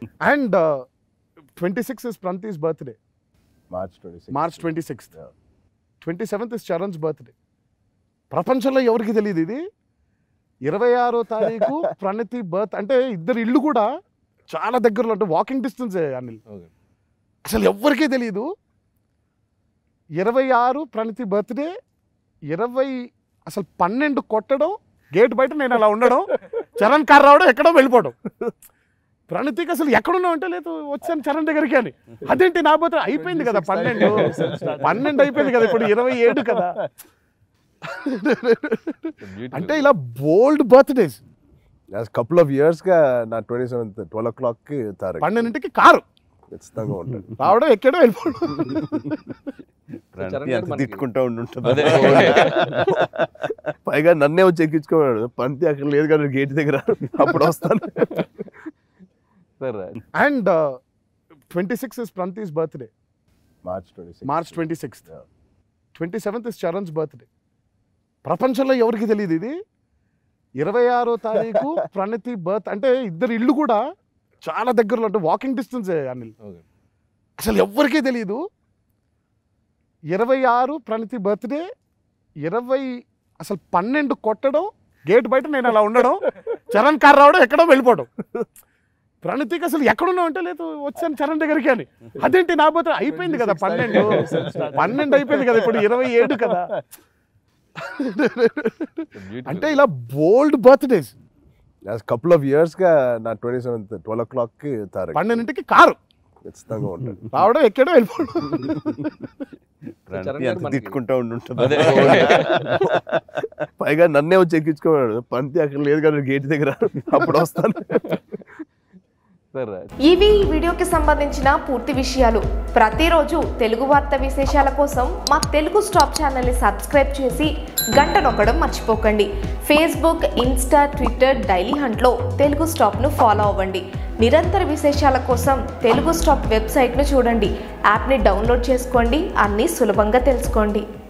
And twenty six is Pranathi's birthday March twenty March twenty sixth Yeah. Twenty seventh is Charan's birthday ప్రపంచంలో ఎవరికి తెలియదు ఇది ఇరవై ఆరో తారీఖు ప్రణతి బర్త్ అంటే ఇద్దరు ఇల్లు కూడా చాలా దగ్గరలో అంటే వాకింగ్ డిస్టెన్స్ అనిల్ Okay. అసలు ఎవ్వరికీ తెలియదు ఇరవై ఆరు ప్రణతి బర్త్డే ఇరవై అసలు పన్నెండు కొట్టడం గేట్ బయట నేను అలా ఉండడం చరణ్ కార్ రావడం ఎక్కడో వెళ్ళిపోవడం ప్రణతికి అసలు ఎక్కడున్నావు అంటే లేదు వచ్చాను చరణ్ దగ్గరికి అని అదేంటి నా పోతే అయిపోయింది కదా పన్నెండు పన్నెండు అయిపోయింది కదా ఇప్పుడు ఇరవై ఏడు కదా అంటే ఇలా బోల్డ్ బర్త్డేస్ కపుల్ ఆఫ్ ఇయర్స్ గా నా twenty seventh twelve o'clock కి తారీఖు పన్నెండింటికి కారు ఖచ్చితంగా ఉంటాడు రావడం ఎక్కడో వెళ్ళిపోవడం చరణ్ గారు అంత మనకి- తిట్టుకుంటా ఉండి ఉంటుంది అదే. పైగా నన్నే వచ్చి ఎక్కించుకోమన్నాడు పంతి అక్కడ లేదు కదా గేట్ దగ్గర అప్పుడు వస్తాను sir and twenty six is Pranathi's birthday March twenty March twenty sixth Yeah. Twenty seventh is Charan's birthday ప్రపంచంలో ఎవరికి తెలియదు ఇది ఇరవై ఆరో తారీఖు ప్రణతి బర్త్ అంటే ఇద్దరు ఇల్లు కూడా చాలా దగ్గరలో అంటే వాకింగ్ డిస్టెన్స్ అనిల్ Okay. అసలు ఎవ్వరికీ తెలియదు ఇరవై ఆరు ప్రణతి బర్త్డే ఇరవై అసలు పన్నెండు కొట్టడం గేట్ బయట నేను అలా ఉండడం చరణ్ కార్ రావడం ఎక్కడో వెళ్ళిపోవడం ప్రణతికి అసలు ఎక్కడున్నావు అంటే లేదు వచ్చాను చరణ్ దగ్గరికి అని అదేంటి నా పోతే అయిపోయింది కదా పన్నెండు పన్నెండు అయిపోయింది కదా ఇప్పుడు ఇరవై ఏడు కదా అంటే ఇలా బోల్డ్ బర్త్డేస్ కపుల్ ఆఫ్ ఇయర్స్ గా నా twenty seventh twelve o'clock కి తారీఖు పన్నెండింటికి కారు ఖచ్చితంగా ఉంటాడు రావడం ఎక్కడో వెళ్ళిపోవడం చరణ్ గారు అంత మనకి- తిట్టుకుంటా ఉండి ఉంటుంది అదే. పైగా నన్నే వచ్చి ఎక్కించుకోమన్నాడు పంతి అక్కడ లేదు కదా గేట్ దగ్గర అప్పుడు వస్తాను సార్ ఇవి ఈ వీడియోకి సంబంధించిన పూర్తి విషయాలు ప్రతిరోజు తెలుగు వార్త విశేషాల కోసం మా తెలుగు స్టాప్ ఛానల్ని సబ్స్క్రైబ్ చేసి గంట నొక్కడం మర్చిపోకండి ఫేస్బుక్ ఇన్స్టా ట్విట్టర్ డైలీ హంట్లో తెలుగు స్టాప్ను ఫాలో అవ్వండి నిరంతర విశేషాల కోసం తెలుగు స్టాప్ వెబ్సైట్ను చూడండి యాప్ని డౌన్లోడ్ చేసుకోండి అన్నీ సులభంగా తెలుసుకోండి